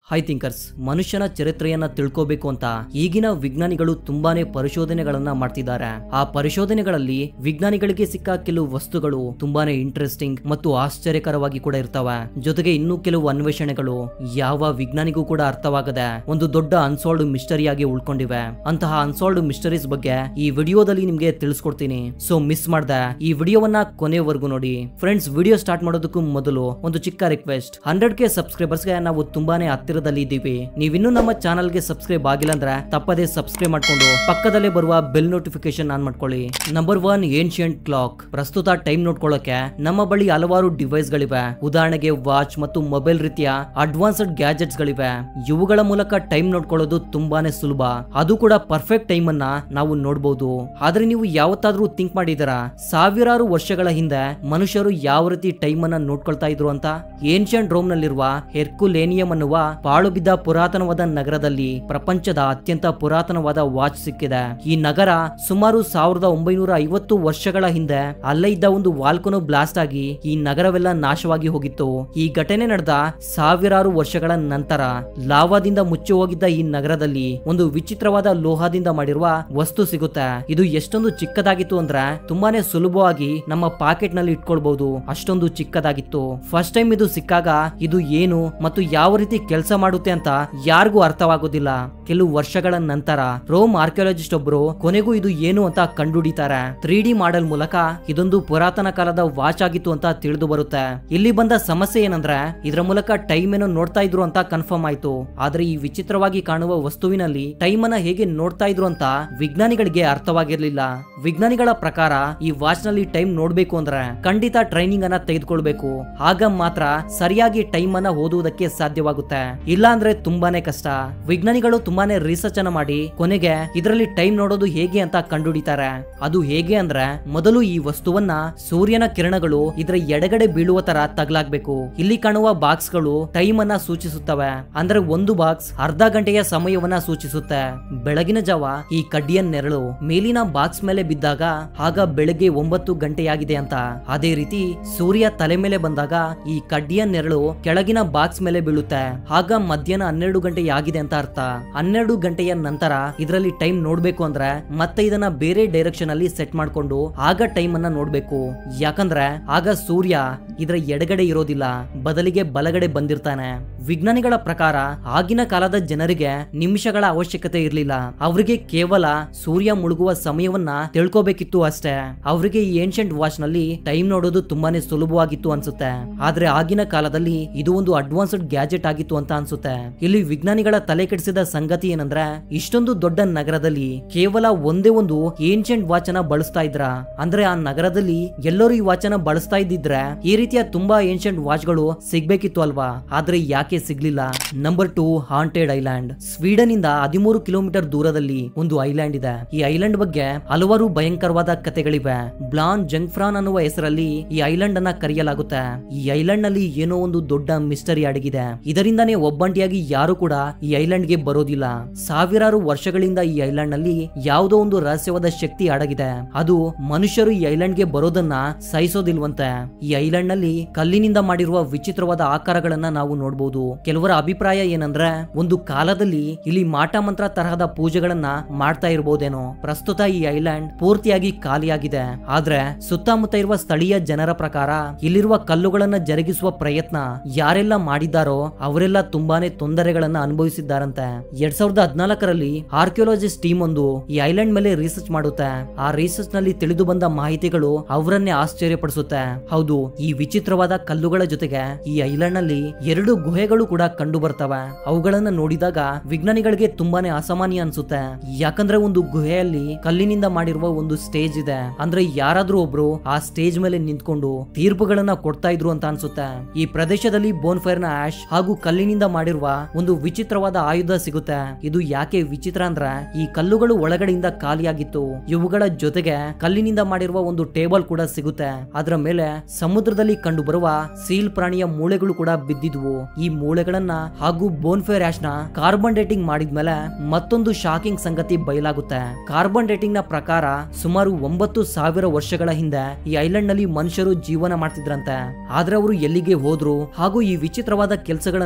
high thinkers ಮನುಷ್ಯನ ಚರಿತ್ರೆಯನ್ನ ತಿಳ್ಕೋಬೇಕು ಅಂತ ಈಗಿನ ವಿಜ್ಞಾನಿಗಳು ತುಂಬಾನೇ ಪರಿಶೋಧನೆಗಳನ್ನ ಮಾಡ್ತಿದ್ದಾರೆ ಆ ಪರಿಶೋಧನೆಗಳಲ್ಲಿ ವಿಜ್ಞಾನಿಗಳಿಗೆ ಸಿಕ್ಕ ಕೆಲವು ವಸ್ತುಗಳು ತುಂಬಾನೇ ಇಂಟ್ರೆಸ್ಟಿಂಗ್ ಮತ್ತು ಆಶ್ಚರ್ಯಕರವಾಗಿ ಕೂಡ ಇರ್ತವೆ ಜೊತೆಗೆ ಇನ್ನೂ ಕೆಲವು ಅನ್ವೇಷಣೆಗಳು ಯಾವ ವಿಜ್ಞಾನಿಗೂ ಕೂಡ ಅರ್ಥವಾಗದೆ ಒಂದು ದೊಡ್ಡ ಅನ್ಸಾಲ್ಡ್ ಮಿಸ್ಟರಿಯಾಗಿ ಉಳ್ಕೊಂಡಿವೆ ಅಂತಹ ಅನ್ಸಾಲ್ಡ್ ಮಿಸ್ಟರೀಸ್ ಬಗ್ಗೆ ಈ ವಿಡಿಯೋದಲ್ಲಿ ನಿಮ್ಗೆ ತಿಳಿಸ್ಕೊಡ್ತೀನಿ ಸೊ ಮಿಸ್ ಮಾಡ್ದೆ ಈ ವಿಡಿಯೋವನ್ನ ಕೊನೆವರೆಗೂ ನೋಡಿ ಫ್ರೆಂಡ್ಸ್ ವಿಡಿಯೋ ಸ್ಟಾರ್ಟ್ ಮಾಡೋದಕ್ಕೂ ಮೊದಲು ಒಂದು ಚಿಕ್ಕ ರಿಕ್ವೆಸ್ಟ್ ಹಂಡ್ರೆಡ್ ಗೆ ಸಬ್ಸ್ಕ್ರೈಬರ್ಸ್ಗೆ ನಾವು ತುಂಬಾನೇ ಹತ್ತಿರದಲ್ಲಿ ಇದ್ದೀವಿ ನೀವಿನ್ನೂ ನಮ್ಮ ಚಾನಲ್ಗೆ ಸಬ್ಸ್ಕ್ರೈಬ್ ಆಗಿಲ್ಲ ಅಂದ್ರೆ ತಪ್ಪದೇ ಸಬ್ಸ್ಕ್ರೈಬ್ ಮಾಡ್ಕೊಂಡು ಪಕ್ಕದಲ್ಲೇ ಬರುವ ಬೆಲ್ ನೋಟಿಫಿಕೇಶನ್ ಆನ್ ಮಾಡ್ಕೊಳ್ಳಿ ನಂಬರ್ ಒನ್ ಏನ್ಶಿಯಂಟ್ ಕ್ಲಾಕ್ ಪ್ರಸ್ತುತ ಟೈಮ್ ನೋಡ್ಕೊಳ್ಳೋಕೆ ನಮ್ಮ ಬಳಿ ಹಲವಾರು ಡಿವೈಸ್ ಗಳಿವೆ ಉದಾಹರಣೆಗೆ ವಾಚ್ ಮತ್ತು ಮೊಬೈಲ್ ರೀತಿಯ ಅಡ್ವಾನ್ಸ್ಡ್ ಗ್ಯಾಜೆಟ್ಸ್ ಗಳಿವೆ ಇವುಗಳ ಮೂಲಕ ಟೈಮ್ ನೋಡ್ಕೊಳ್ಳೋದು ತುಂಬಾನೇ ಸುಲಭ ಅದು ಕೂಡ ಪರ್ಫೆಕ್ಟ್ ಟೈಮ್ ಅನ್ನ ನಾವು ನೋಡಬಹುದು ಆದ್ರೆ ನೀವು ಯಾವತ್ತಾದ್ರೂ ಥಿಂಕ್ ಮಾಡಿದೀರಾ ಸಾವಿರಾರು ವರ್ಷಗಳ ಹಿಂದೆ ಮನುಷ್ಯರು ಯಾವ ರೀತಿ ಟೈಮ್ ಅನ್ನ ನೋಡ್ಕೊಳ್ತಾ ಇದ್ರು ಅಂತ ಏನ್ಷಿಯಂಟ್ ರೋಮ್ ನಲ್ಲಿರುವ ಹೆರ್ಕುಲೇನಿಯಂ ಅನ್ನುವ ಪಾಳು ಬಿದ್ದ ಪುರಾತನವಾದ ನಗರದಲ್ಲಿ ಪ್ರಪಂಚದ ಅತ್ಯಂತ ಪುರಾತನವಾದ ವಾಚ್ ಸಿಕ್ಕಿದೆ ಈ ನಗರ ಸುಮಾರು ಸಾವಿರದ ಒಂಬೈನೂರ ಐವತ್ತು ವರ್ಷಗಳ ಹಿಂದೆ ಅಲ್ಲೇ ಇದ್ದ ಒಂದು ವಾಲ್ಕನೋ ಬ್ಲಾಸ್ಟ್ ಆಗಿ ಈ ನಗರವೆಲ್ಲ ನಾಶವಾಗಿ ಹೋಗಿತ್ತು ಈ ಘಟನೆ ನಡೆದ ಸಾವಿರಾರು ವರ್ಷಗಳ ನಂತರ ಲಾವಾದಿಂದ ಮುಚ್ಚಿ ಹೋಗಿದ್ದ ಈ ನಗರದಲ್ಲಿ ಒಂದು ವಿಚಿತ್ರವಾದ ಲೋಹದಿಂದ ಮಾಡಿರುವ ವಸ್ತು ಸಿಗುತ್ತೆ ಇದು ಎಷ್ಟೊಂದು ಚಿಕ್ಕದಾಗಿತ್ತು ಅಂದ್ರೆ ತುಂಬಾನೇ ಸುಲಭವಾಗಿ ನಮ್ಮ ಪಾಕೆಟ್ ನಲ್ಲಿ ಇಟ್ಕೊಳ್ಬಹುದು ಅಷ್ಟೊಂದು ಚಿಕ್ಕದಾಗಿತ್ತು ಫಸ್ಟ್ ಟೈಮ್ ಇದು ಸಿಕ್ಕಾಗ ಇದು ಏನು ಮತ್ತು ಯಾವ ರೀತಿ ಕೆಲಸ ಮಾಡುತ್ತೆ ಅಂತ ಯಾರಿಗೂ ಅರ್ಥವಾಗೋದಿಲ್ಲ ಕೆಲವು ವರ್ಷಗಳ ನಂತರ ರೋಮ್ ಆರ್ಕಿಯಾಲಜಿಸ್ಟ್ ಒಬ್ರು ಕೊನೆಗೂ ಇದು ಏನು ಅಂತ ಕಂಡುಹಿಡಿತಾರೆ ತ್ರೀ ಡಿ ಮಾಡೆಲ್ ಮೂಲಕ ಇದೊಂದು ಪುರಾತನ ಕಾಲದ ವಾಚ್ ಆಗಿತ್ತು ಅಂತ ತಿಳಿದು ಬರುತ್ತೆ ಇಲ್ಲಿ ಬಂದ ಸಮಸ್ಯೆ ಏನಂದ್ರೆ ಇದರ ಮೂಲಕ ಟೈಮ್ ಏನೋ ನೋಡ್ತಾ ಇದ್ರು ಅಂತ ಕನ್ಫರ್ಮ್ ಆಯ್ತು ಆದ್ರೆ ಈ ವಿಚಿತ್ರವಾಗಿ ಕಾಣುವ ವಸ್ತುವಿನಲ್ಲಿ ಟೈಮ್ ಅನ್ನ ಹೇಗೆ ನೋಡ್ತಾ ಇದ್ರು ಅಂತ ವಿಜ್ಞಾನಿಗಳಿಗೆ ಅರ್ಥವಾಗಿರ್ಲಿಲ್ಲ ವಿಜ್ಞಾನಿಗಳ ಪ್ರಕಾರ ಈ ವಾಚ್ ನಲ್ಲಿ ಟೈಮ್ ನೋಡ್ಬೇಕು ಅಂದ್ರೆ ಖಂಡಿತ ಟ್ರೈನಿಂಗ್ ಅನ್ನ ತೆಗೆದುಕೊಳ್ಬೇಕು ಆಗ ಮಾತ್ರ ಸರಿಯಾಗಿ ಟೈಮ್ ಅನ್ನ ಓದುವುದಕ್ಕೆ ಸಾಧ್ಯವಾಗುತ್ತೆ ಇಲ್ಲ ಅಂದ್ರೆ ತುಂಬಾನೇ ಕಷ್ಟ ವಿಜ್ಞಾನಿಗಳು ತುಂಬಾನೇ ರಿಸರ್ಚ್ ಅನ್ನ ಮಾಡಿ ಕೊನೆಗೆ ಇದರಲ್ಲಿ ಟೈಮ್ ನೋಡೋದು ಹೇಗೆ ಅಂತ ಕಂಡುಹಿಡಿತಾರೆ ಅದು ಹೇಗೆ ಅಂದ್ರೆ ಮೊದಲು ಈ ವಸ್ತುವನ್ನ ಸೂರ್ಯನ ಕಿರಣಗಳು ಇದರ ಎಡಗಡೆ ಬೀಳುವ ತರ ತಗಲಾಗ್ಬೇಕು ಇಲ್ಲಿ ಕಾಣುವ ಬಾಕ್ಸ್ ಗಳು ಟೈಮ್ ಅನ್ನ ಸೂಚಿಸುತ್ತವೆ ಅಂದ್ರೆ ಒಂದು ಬಾಕ್ಸ್ ಅರ್ಧ ಗಂಟೆಯ ಸಮಯವನ್ನ ಸೂಚಿಸುತ್ತೆ ಬೆಳಗಿನ ಜಾವ ಈ ಕಡ್ಡಿಯ ನೆರಳು ಮೇಲಿನ ಬಾಕ್ಸ್ ಮೇಲೆ ಬಿದ್ದಾಗ ಆಗ ಬೆಳಗ್ಗೆ ಒಂಬತ್ತು ಗಂಟೆಯಾಗಿದೆ ಅಂತ ಅದೇ ರೀತಿ ಸೂರ್ಯ ತಲೆ ಮೇಲೆ ಬಂದಾಗ ಈ ಕಡ್ಡಿಯ ನೆರಳು ಕೆಳಗಿನ ಬಾಕ್ಸ್ ಮೇಲೆ ಬೀಳುತ್ತೆ ಆಗ ಮಧ್ಯಾಹ್ನ ಹನ್ನೆರಡು ಗಂಟೆ ಆಗಿದೆ ಅಂತ ಅರ್ಥ ಹನ್ನೆರಡು ಗಂಟೆಯ ನಂತರ ಇದರಲ್ಲಿ ಟೈಮ್ ನೋಡ್ಬೇಕು ಅಂದ್ರೆ ಮತ್ತೆ ಇದನ್ನ ಬೇರೆ ಡೈರೆಕ್ಷನ್ ಅಲ್ಲಿ ಸೆಟ್ ಮಾಡ್ಕೊಂಡು ಆಗ ಟೈಮ್ ಅನ್ನ ನೋಡ್ಬೇಕು ಯಾಕಂದ್ರೆ ಆಗ ಸೂರ್ಯ ಇದರ ಎಡಗಡೆ ಇರೋದಿಲ್ಲ ಬದಲಿಗೆ ಬಲಗಡೆ ಬಂದಿರ್ತಾನೆ ವಿಜ್ಞಾನಿಗಳ ಪ್ರಕಾರ ಆಗಿನ ಕಾಲದ ಜನರಿಗೆ ನಿಮಿಷಗಳ ಅವಶ್ಯಕತೆ ಇರಲಿಲ್ಲ ಅವರಿಗೆ ಕೇವಲ ಸೂರ್ಯ ಮುಳುಗುವ ಸಮಯವನ್ನ ತಿಳ್ಕೋಬೇಕಿತ್ತು ಅಷ್ಟೇ ಅವರಿಗೆ ಈ ಏನ್ಷಂಟ್ ವಾಚ್ ನಲ್ಲಿ ಟೈಮ್ ನೋಡೋದು ತುಂಬಾನೇ ಸುಲಭವಾಗಿತ್ತು ಅನ್ಸುತ್ತೆ ಆದ್ರೆ ಆಗಿನ ಕಾಲದಲ್ಲಿ ಇದು ಒಂದು ಅಡ್ವಾನ್ಸ್ಡ್ ಗ್ಯಾಜೆಟ್ ಆಗಿತ್ತು ಅಂತ ಅನ್ಸುತ್ತೆ ಇಲ್ಲಿ ವಿಜ್ಞಾನಿಗಳ ತಲೆ ಕೆಡಿಸಿದ ಸಂಗತಿ ಏನಂದ್ರೆ ಇಷ್ಟೊಂದು ದೊಡ್ಡ ನಗರದಲ್ಲಿ ಕೇವಲ ಒಂದೇ ಒಂದು ಏನ್ಷಂಟ್ ವಾಚ್ ಅನ್ನ ಬಳಸ್ತಾ ಇದ್ರ ಅಂದ್ರೆ ಆ ನಗರದಲ್ಲಿ ಎಲ್ಲರೂ ಈ ವಾಚ್ ಅನ್ನ ಬಳಸ್ತಾ ಇದ್ದಿದ್ರೆ ಈ ರೀತಿಯ ತುಂಬಾ ಏನ್ಷಂಟ್ ವಾಚ್ ಗಳು ಸಿಗ್ಬೇಕಿತ್ತು ಅಲ್ವಾ ಆದ್ರೆ ಯಾಕೆ ಸಿಗ್ಲಿಲ್ಲ number two haunted island Sweden ಇಂದ ಹದಿಮೂರು ಕಿಲೋಮೀಟರ್ ದೂರದಲ್ಲಿ ಒಂದು ಐಲ್ಯಾಂಡ್ ಇದೆ ಈ ಐಲ್ಯಾಂಡ್ ಬಗ್ಗೆ ಹಲವಾರು ಭಯಂಕರವಾದ ಕಥೆಗಳಿವೆ ಬ್ಲಾನ್ ಜಂಗ್ಫ್ರಾನ್ ಅನ್ನುವ ಹೆಸರಲ್ಲಿ ಈ ಐಲ್ಯಾಂಡ್ ಅನ್ನ ಕರೆಯಲಾಗುತ್ತೆ ಈ ಐಲ್ಯಾಂಡ್ ನಲ್ಲಿ ಏನೋ ಒಂದು ದೊಡ್ಡ ಮಿಸ್ಟರಿ ಅಡಗಿದೆ ಇದರಿಂದಾನೇ ಒಬ್ಬಂಟಿಯಾಗಿ ಯಾರು ಕೂಡ ಈ ಐಲ್ಯಾಂಡ್ ಗೆ ಬರೋದಿಲ್ಲ ಸಾವಿರಾರು ವರ್ಷಗಳಿಂದ ಈ ಐಲ್ಯಾಂಡ್ ನಲ್ಲಿ ಯಾವುದೋ ಒಂದು ರಹಸ್ಯವಾದ ಶಕ್ತಿ ಅಡಗಿದೆ ಅದು ಮನುಷ್ಯರು ಈ ಐಲ್ಯಾಂಡ್ ಗೆ ಬರೋದನ್ನ ಸಹಿಸೋದಿಲ್ವಂತೆ ಈ ಐಲ್ಯಾಂಡ್ ನಲ್ಲಿ ಕಲ್ಲಿನಿಂದ ಮಾಡಿರುವ ವಿಚಿತ್ರವಾದ ಆಕಾರಗಳನ್ನ ನಾವು ನೋಡಬಹುದು ಕೆಲವರ ಅಭಿಪ್ರಾಯ ಏನಂದ್ರೆ ಒಂದು ಕಾಲದಲ್ಲಿ ಇಲ್ಲಿ ಮಾಟ ಮಂತ್ರ ತರಹದ ಪೂಜೆಗಳನ್ನ ಮಾಡ್ತಾ ಇರಬಹುದೇನೋ ಪ್ರಸ್ತುತ ಈ ಐಲ್ಯಾಂಡ್ ಪೂರ್ತಿಯಾಗಿ ಖಾಲಿಯಾಗಿದೆ ಆದ್ರೆ ಸುತ್ತಮುತ್ತ ಇರುವ ಸ್ಥಳೀಯ ಜನರ ಪ್ರಕಾರ ಇಲ್ಲಿರುವ ಕಲ್ಲುಗಳನ್ನ ಜರುಗಿಸುವ ಪ್ರಯತ್ನ ಯಾರೆಲ್ಲ ಮಾಡಿದ್ದಾರೋ ಅವರೆಲ್ಲ ತುಂಬಾನೇ ತೊಂದರೆಗಳನ್ನ ಅನುಭವಿಸಿದ್ದಾರಂತೆ ಎರಡ್ ಸಾವಿರದ ಹದಿನಾಲ್ಕರಲ್ಲಿ ಆರ್ಕಿಯೋಲಜಿಸ್ಟ್ ಟೀಮ್ ಒಂದು ಈ ಐಲ್ಯಾಂಡ್ ಮೇಲೆ ರಿಸರ್ಚ್ ಮಾಡುತ್ತೆ ಆ ರಿಸರ್ಚ್ ನಲ್ಲಿ ತಿಳಿದು ಬಂದ ಮಾಹಿತಿಗಳು ಅವರನ್ನೇ ಆಶ್ಚರ್ಯಪಡಿಸುತ್ತೆ ಹೌದು ಈ ವಿಚಿತ್ರವಾದ ಕಲ್ಲುಗಳ ಜೊತೆಗೆ ಈ ಐಲ್ಯಾಂಡ್ ನಲ್ಲಿ ಎರಡು ಗುಹೆಗಳು ಕೂಡ ಕಂಡು ಬರ್ತವೆ ಅವುಗಳನ್ನ ನೋಡಿದಾಗ ವಿಜ್ಞಾನಿಗಳಿಗೆ ತುಂಬಾನೇ ಅಸಾಮಾನ್ಯ ಅನ್ಸುತ್ತೆ ಯಾಕಂದ್ರೆ ಒಂದು ಗುಹೆಯಲ್ಲಿ ಕಲ್ಲಿನಿಂದ ಮಾಡಿರುವ ಒಂದು ಸ್ಟೇಜ್ ಇದೆ ಅಂದ್ರೆ ಯಾರಾದ್ರೂ ಒಬ್ರು ಆ ಸ್ಟೇಜ್ ಮೇಲೆ ನಿಂತ್ಕೊಂಡು ತೀರ್ಪುಗಳನ್ನ ಕೊಡ್ತಾ ಇದ್ರು ಅಂತ ಅನ್ಸುತ್ತೆ ಈ ಪ್ರದೇಶದಲ್ಲಿ ಬೋನ್ ಫೈರ್ ನ ಆಶ್ ಹಾಗೂ ಕಲ್ಲಿನಿಂದ ಮಾಡಿರುವ ಒಂದು ವಿಚಿತ್ರವಾದ ಆಯುಧ ಸಿಗುತ್ತೆ ಇದು ಯಾಕೆ ವಿಚಿತ್ರ ಅಂದ್ರೆ ಈ ಕಲ್ಲುಗಳು ಒಳಗಡೆಯಿಂದ ಖಾಲಿಯಾಗಿತ್ತು ಇವುಗಳ ಜೊತೆಗೆ ಕಲ್ಲಿನಿಂದ ಮಾಡಿರುವ ಒಂದು ಟೇಬಲ್ ಕೂಡ ಸಿಗುತ್ತೆ ಅದರ ಮೇಲೆ ಸಮುದ್ರದಲ್ಲಿ ಕಂಡು ಬರುವ ಸೀಲ್ ಪ್ರಾಣಿಯ ಮೂಳೆಗಳು ಕೂಡ ಬಿದ್ದಿದ್ವು ಈ ಮೂಳೆಗಳನ್ನ ಹಾಗೂ ಬೋನ್ಫೇರ್ ಆಶ್ ನ ಕಾರ್ಬನ್ ಡೇಟಿಂಗ್ ಮಾಡಿದ್ಮೇಲೆ ಮತ್ತೊಂದು ಶಾಕಿಂಗ್ ಸಂಗತಿ ಬಯಲಾಗುತ್ತೆ ಕಾರ್ಬನ್ ಡೇಟಿಂಗ್ ನ ಪ್ರಕಾರ ಸುಮಾರು ಒಂಬತ್ತು ಸಾವಿರ ವರ್ಷಗಳ ಹಿಂದೆ ಈ ಐಲ್ಯಾಂಡ್ ನಲ್ಲಿ ಮನುಷ್ಯರು ಜೀವನ ಮಾಡ್ತಿದ್ರಂತೆ ಆದ್ರೆ ಅವರು ಎಲ್ಲಿಗೆ ಹೋದ್ರು ಹಾಗೂ ಈ ವಿಚಿತ್ರವಾದ ಕೆಲಸಗಳನ್ನ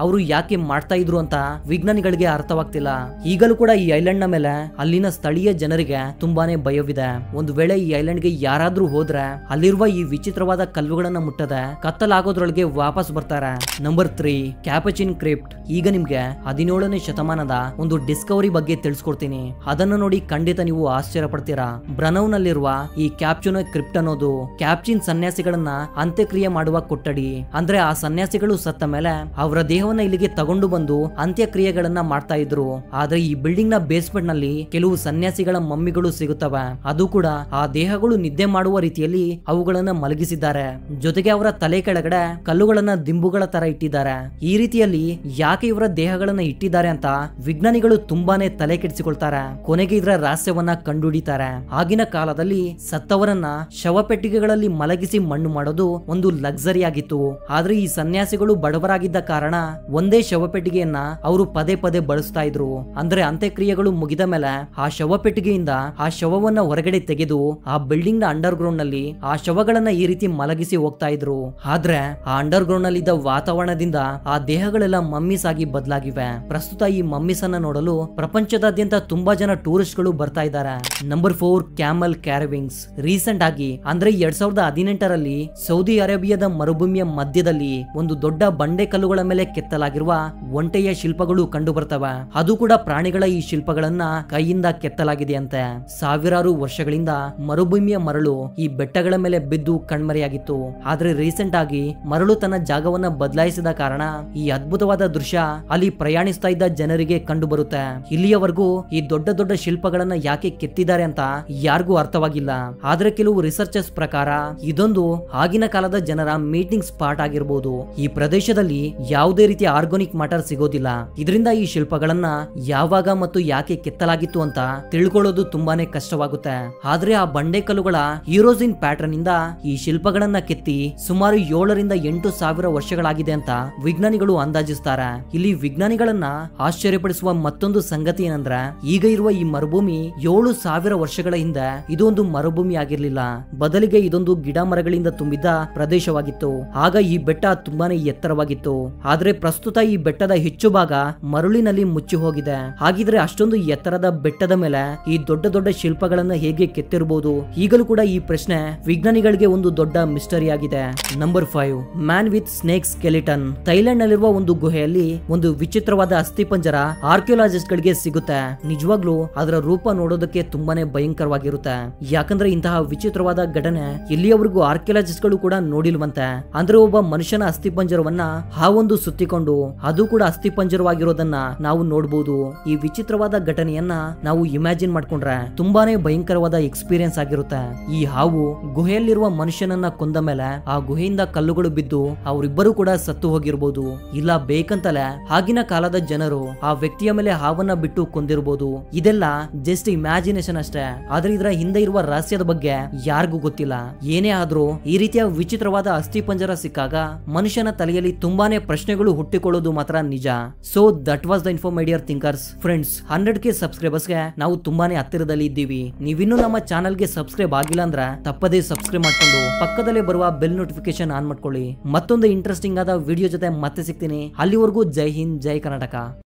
ಅವರು ಯಾಕೆ ಮಾಡ್ತಾ ಇದ್ರು ಅಂತ ವಿಜ್ಞಾನಿಗಳಿಗೆ ಅರ್ಥವಾಗ್ತಿಲ್ಲ ಈಗಲೂ ಕೂಡ ಈ ಐಲ್ಯಾಂಡ್ ನ ಮೇಲೆ ಅಲ್ಲಿನ ಸ್ಥಳೀಯ ಜನರಿಗೆ ತುಂಬಾನೇ ಭಯವಿದೆ ಒಂದು ವೇಳೆ ಈ ಐಲ್ಯಾಂಡ್ ಗೆ ಯಾರಾದ್ರೂ ಹೋದ್ರೆ ಅಲ್ಲಿರುವ ಈ ವಿಚಿತ್ರವಾದ ಕಲ್ಲುಗಳನ್ನ ಮುಟ್ಟದೆ ಕತ್ತಲಾಗೋದ್ರೊಳಗೆ ವಾಪಸ್ ಬರ್ತಾರೆ ನಂಬರ್ ತ್ರೀ ಕ್ಯಾಪಚಿನ್ ಕ್ರಿಪ್ಟ್ ಈಗ ನಿಮ್ಗೆ ಹದಿನೇಳನೇ ಶತಮಾನದ ಒಂದು ಡಿಸ್ಕವರಿ ಬಗ್ಗೆ ತಿಳಿಸ್ಕೊಡ್ತೀನಿ ಅದನ್ನು ನೋಡಿ ಖಂಡಿತ ನೀವು ಆಶ್ಚರ್ಯ ಪಡ್ತೀರಾ ಬ್ರನೌ ನಲ್ಲಿರುವ ಈ ಕ್ಯಾಪ್ಚುನ ಕ್ರಿಪ್ಟ್ ಅನ್ನೋದು ಕ್ಯಾಪ್ಚಿನ್ ಸನ್ಯಾಸಿಗಳನ್ನ ಅಂತ್ಯಕ್ರಿಯೆ ಮಾಡುವ ಕೊಠಡಿ ಅಂದ್ರೆ ಆ ಸನ್ಯಾಸಿಗಳು ಸತ್ತ ಮೇಲೆ ಅವರ ದೇಹವನ್ನ ಇಲ್ಲಿಗೆ ತಗೊಂಡು ಬಂದು ಅಂತ್ಯಕ್ರಿಯೆಗಳನ್ನ ಮಾಡ್ತಾ ಇದ್ರು ಆದ್ರೆ ಈ ಬಿಲ್ಡಿಂಗ್ ನ ಬೇಸ್ಮೆಂಟ್ ನಲ್ಲಿ ಕೆಲವು ಸನ್ಯಾಸಿಗಳ ಮಮ್ಮಿಗಳು ಸಿಗುತ್ತವೆ ಅದು ಕೂಡ ಆ ದೇಹಗಳು ನಿದ್ದೆ ಮಾಡುವ ರೀತಿಯಲ್ಲಿ ಅವುಗಳನ್ನ ಮಲಗಿಸಿದ್ದಾರೆ ಜೊತೆಗೆ ಅವರ ತಲೆ ಕೆಳಗಡೆ ಕಲ್ಲುಗಳನ್ನ ದಿಂಬುಗಳ ತರ ಇಟ್ಟಿದ್ದಾರೆ ಈ ರೀತಿಯಲ್ಲಿ ಯಾಕೆ ಇವರ ದೇಹಗಳನ್ನ ಇಟ್ಟಿದ್ದಾರೆ ಅಂತ ವಿಜ್ಞಾನಿಗಳು ತುಂಬಾನೇ ತಲೆ ಕೆಡಿಸಿಕೊಳ್ತಾರೆ ಕೊನೆಗೆ ಇದರ ರಹಸ್ಯವನ್ನ ಕಂಡುಹಿಡಿತಾರೆ ಆಗಿನ ಕಾಲದಲ್ಲಿ ಸತ್ತವರನ್ನ ಶವಪೆಟ್ಟಿಗೆಗಳಲ್ಲಿ ಮಲಗಿಸಿ ಮಣ್ಣು ಮಾಡೋದು ಒಂದು ಲಕ್ಸರಿ ಆಗಿತ್ತು ಆದ್ರೆ ಈ ಸನ್ಯಾಸಿಗಳು ಬಡವರಾಗಿದ್ದ ಕಾರಣ ಒಂದೇ ಶವಪೆಟ್ಟಿಗೆಯನ್ನ ಅವರು ಪದೇ ಪದೇ ಬಳಸ್ತಾ ಇದ್ರು ಅಂದ್ರೆ ಅಂತ್ಯಕ್ರಿಯೆಗಳು ಮುಗಿದ ಮೇಲೆ ಆ ಶವಪೆಟ್ಟಿಗೆಯಿಂದ ಆ ಶವವನ್ನ ಹೊರಗಡೆ ತೆಗೆದು ಆ ಬಿಲ್ಡಿಂಗ್ ನ ಅಂಡರ್ ಗ್ರೌಂಡ್ ನಲ್ಲಿ ಆ ಶವಗಳನ್ನ ಈ ರೀತಿ ಮಲಗಿಸಿ ಹೋಗ್ತಾ ಇದ್ರು ಆದ್ರೆ ಆ ಅಂಡರ್ ಗ್ರೌಂಡ್ ನಲ್ಲಿ ಇದ್ದ ವಾತಾವರಣದಿಂದ ಆ ದೇಹಗಳೆಲ್ಲ ಮಮ್ಮಿಸ್ ಆಗಿ ಬದಲಾಗಿವೆ ಪ್ರಸ್ತುತ ಈ ಮಮ್ಮಿಸ್ ಅನ್ನ ನೋಡಲು ಪ್ರಪಂಚದಾದ್ಯಂತ ತುಂಬಾ ಜನ ಟೂರಿಸ್ಟ್ ಗಳು ಬರ್ತಾ ಇದ್ದಾರೆ number four camel carvings recent ಆಗಿ ಅಂದ್ರೆ ಎರಡ್ ಸಾವಿರದ ಹದಿನೆಂಟರಲ್ಲಿ ಸೌದಿ ಅರೇಬಿಯಾದ ಮರುಭೂಮಿಯ ಮಧ್ಯದಲ್ಲಿ ಒಂದು ದೊಡ್ಡ ಬಂಡೆ ಕಲ್ಲುಗಳ ಮೇಲೆ ಕೆತ್ತಲಾಗಿರುವ ಒಂಟೆಯ ಶಿಲ್ಪಗಳು ಕಂಡು ಬರ್ತವೆ ಅದು ಕೂಡ ಪ್ರಾಣಿಗಳ ಈ ಶಿಲ್ಪಗಳನ್ನ ಕೈಯಿಂದ ಕೆತ್ತಲಾಗಿದೆ ಅಂತೆ ಸಾವಿರಾರು ವರ್ಷಗಳಿಂದ ಮರುಭೂಮಿಯ ಮರಳು ಈ ಬೆಟ್ಟಗಳ ಮೇಲೆ ಬಿದ್ದು ಕಣ್ಮರೆಯಾಗಿತ್ತು ಆದ್ರೆ ರೀಸೆಂಟ್ ಆಗಿ ಮರಳು ತನ್ನ ಜಾಗವನ್ನ ಬದಲಾಯಿಸಿದ ಕಾರಣ ಈ ಅದ್ಭುತವಾದ ದೃಶ್ಯ ಅಲ್ಲಿ ಪ್ರಯಾಣಿಸ್ತಾ ಇದ್ದ ಜನರಿಗೆ ಕಂಡು ಬರುತ್ತೆ ಇಲ್ಲಿಯವರೆಗೂ ಈ ದೊಡ್ಡ ದೊಡ್ಡ ಶಿಲ್ಪಗಳನ್ನ ಯಾಕೆ ಕೆತ್ತಿದ್ದಾರೆ ಅಂತ ಯಾರಿಗೂ ಅರ್ಥವಾಗಿಲ್ಲ ಆದ್ರೆ ಕೆಲವು ರಿಸರ್ಚರ್ಸ್ ಪ್ರಕಾರ ಇದೊಂದು ಆಗಿನ ಕಾಲದ ಜನರ ಮೀಟಿಂಗ್ ಸ್ಪಾಟ್ ಆಗಿರಬಹುದು ಈ ಪ್ರದೇಶದಲ್ಲಿ ಯಾವುದೇ ರೀತಿಯ ಆರ್ಗಾನಿಕ್ ಮ್ಯಾಟರ್ ಸಿಗೋದಿಲ್ಲ ಇದರಿಂದ ಈ ಶಿಲ್ಪಗಳನ್ನ ಯಾವಾಗ ಮತ್ತು ಯಾಕೆ ಕೆತ್ತಲಾಗಿತ್ತು ಅಂತ ತಿಳ್ಕೊಳ್ಳೋದು ತುಂಬಾನೇ ಕಷ್ಟವಾಗುತ್ತೆ ಆದ್ರೆ ಆ ಬಂಡೆ ಕಲ್ಲುಗಳ ಹೀರೋಸಿನ್ ಪ್ಯಾಟರ್ನ್ ಇಂದ ಈ ಶಿಲ್ಪಗಳನ್ನ ಕೆತ್ತಿ ಸುಮಾರು ಏಳರಿಂದ ಎಂಟು ಸಾವಿರ ವರ್ಷಗಳಾಗಿದೆ ಅಂತ ವಿಜ್ಞಾನಿಗಳು ಅಂದಾಜಿಸ್ತಾರೆ ಇಲ್ಲಿ ವಿಜ್ಞಾನಿಗಳನ್ನ ಆಶ್ಚರ್ಯಪಡಿಸುವ ಮತ್ತೊಂದು ಸಂಗತಿ ಏನಂದ್ರೆ ಈಗ ಇರುವ ಈ ಮರುಭೂಮಿ ಏಳು ಸಾವಿರ ವರ್ಷಗಳ ಹಿಂದೆ ಇದೊಂದು ಮರುಭೂಮಿ ಆಗಿರ್ಲಿಲ್ಲ ಬದಲಿಗೆ ಇದೊಂದು ಗಿಡ ಮರಗಳಿಂದ ತುಂಬಿದ್ದ ಪ್ರದೇಶವಾಗಿತ್ತು ಆಗ ಈ ಬೆಟ್ಟ ತುಂಬಾನೇ ಎತ್ತರವಾಗಿತ್ತು ಆದ್ರೆ ಪ್ರಸ್ತುತ ಈ ಬೆಟ್ಟದ ಹೆಚ್ಚು ಭಾಗ ಮರುಳಿನಲ್ಲಿ ಮುಚ್ಚಿ ಹೋಗಿದೆ ಹಾಗಿದ್ರೆ ಅಷ್ಟೊಂದು ಎತ್ತರದ ಬೆಟ್ಟದ ಮೇಲೆ ಈ ದೊಡ್ಡ ದೊಡ್ಡ ಶಿಲ್ಪಗಳನ್ನ ಹೇಗೆ ಕೆತ್ತಿರಬಹುದು ಈಗಲೂ ಕೂಡ ಈ ಪ್ರಶ್ನೆ ವಿಜ್ಞಾನಿಗಳಿಗೆ ಒಂದು ದೊಡ್ಡ ಮಿಸ್ಟರಿ ಆಗಿದೆ number five man with snake skeleton Thailand ನಲ್ಲಿರುವ ಒಂದು ಗುಹೆಯಲ್ಲಿ ಒಂದು ವಿಚಿತ್ರವಾದ ಅಸ್ಥಿಪಂಜರ ಆರ್ಕಿಯೋಲಾಜಿಸ್ಟ್ ಗಳಿಗೆ ಸಿಗುತ್ತೆ ನಿಜವಾಗ್ಲೂ ಅದರ ರೂಪ ನೋಡೋದಕ್ಕೆ ತುಂಬಾನೇ ಭಯಂಕರವಾಗಿರುತ್ತೆ ಯಾಕಂದ್ರೆ ಇಂತಹ ವಿಚಿತ್ರವಾದ ಘಟನೆ ಇಲ್ಲಿಯವರೆಗೂ ಆರ್ಕಿಯಾಲಜಿಸ್ಟ್ ಗಳು ಕೂಡ ನೋಡಿಲ್ವಂತೆ ಅಂದ್ರೆ ಒಬ್ಬ ಮನುಷ್ಯನ ಅಸ್ಥಿಪಂಜರವನ್ನ ಹಾವೊಂದು ಸುತ್ತಿಕೊಂಡು ಅದು ಕೂಡ ಅಸ್ಥಿಪಂಜರವಾಗಿರೋದನ್ನ ನಾವು ನೋಡಬಹುದು ಈ ವಿಚಿತ್ರವಾದ ಘಟನೆಯನ್ನ ನಾವು ಇಮ್ಯಾಜಿನ್ ಮಾಡ್ಕೊಂಡ್ರೆ ತುಂಬಾನೇ ಭಯಂಕರವಾದ ಎಕ್ಸ್ಪೀರಿಯನ್ಸ್ ಆಗಿರುತ್ತೆ ಈ ಹಾವು ಗುಹೆಯಲ್ಲಿರುವ ಮನುಷ್ಯನನ್ನ ಕೊಂದ ಮೇಲೆ ಆ ಗುಹೆಯಿಂದ ಕಲ್ಲುಗಳು ಬಿದ್ದು ಅವರಿಬ್ಬರು ಕೂಡ ಸತ್ತು ಹೋಗಿರ್ಬೋದು ಇಲ್ಲ ಬೇಕಂತಲೇ ಆಗಿನ ಕಾಲದ ಜನರು ಆ ವ್ಯಕ್ತಿಯ ಮೇಲೆ ಹಾವನ್ನ ಬಿಟ್ಟು ಕೊಂದಿರ್ಬೋದು ಇದೆಲ್ಲ ಜಸ್ಟ್ ಇಮ್ಯಾಜಿನೇಷನ್ ಅಷ್ಟೇ ಆದ್ರೆ ಇದರ ಹಿಂದೆ ಇರುವ ರಹಸ್ಯದ ಬಗ್ಗೆ ಯಾರಿಗೂ ಗೊತ್ತಿಲ್ಲ ಏನೇ ಆದ್ರೂ ಈ ರೀತಿಯ ವಿಚಿತ್ರವಾದ ಅಸ್ಥಿಪಂಜರ ಸಿಕ್ಕಾಗ ಮನುಷ್ಯನ ತಲೆಯಲ್ಲಿ ತುಂಬಾನೇ ಪ್ರಶ್ನೆಗಳು ಹುಟ್ಟಿಕೊಳ್ಳೋದು ಮಾತ್ರ ನಿಜ so that was the informative thinkers friends hundred K ಸಬ್ಸ್ಕ್ರೈಬರ್ಸ್ಗೆ ನಾವು ತುಂಬಾನೇ ಹತ್ತಿರದಲ್ಲಿ ಇದ್ದೀವಿ ನೀವಿನ್ನೂ ನಮ್ಮ ಚಾನಲ್ಗೆ ಸಬ್ಸ್ಕ್ರೈಬ್ ಆಗಿಲ್ಲ ಅಂದ್ರೆ ತಪ್ಪದೇ ಸಬ್ಸ್ಕ್ರೈಬ್ ಮಾಡ್ಕೊಂಡು ಪಕ್ಕದಲ್ಲೇ ಬರುವ ಬೆಲ್ ನೋಟಿಫಿಕೇಶನ್ ಆನ್ ಮಾಡ್ಕೊಳ್ಳಿ ಮತ್ತೊಂದು ಇಂಟ್ರೆಸ್ಟಿಂಗ್ ಆದ ವಿಡಿಯೋ ಜೊತೆ ಮತ್ತೆ ಸಿಗ್ತೀನಿ ಅಲ್ಲಿವರೆಗೂ ಜೈ ಹಿಂದ್ ಜೈ ಕರ್ನಾಟಕ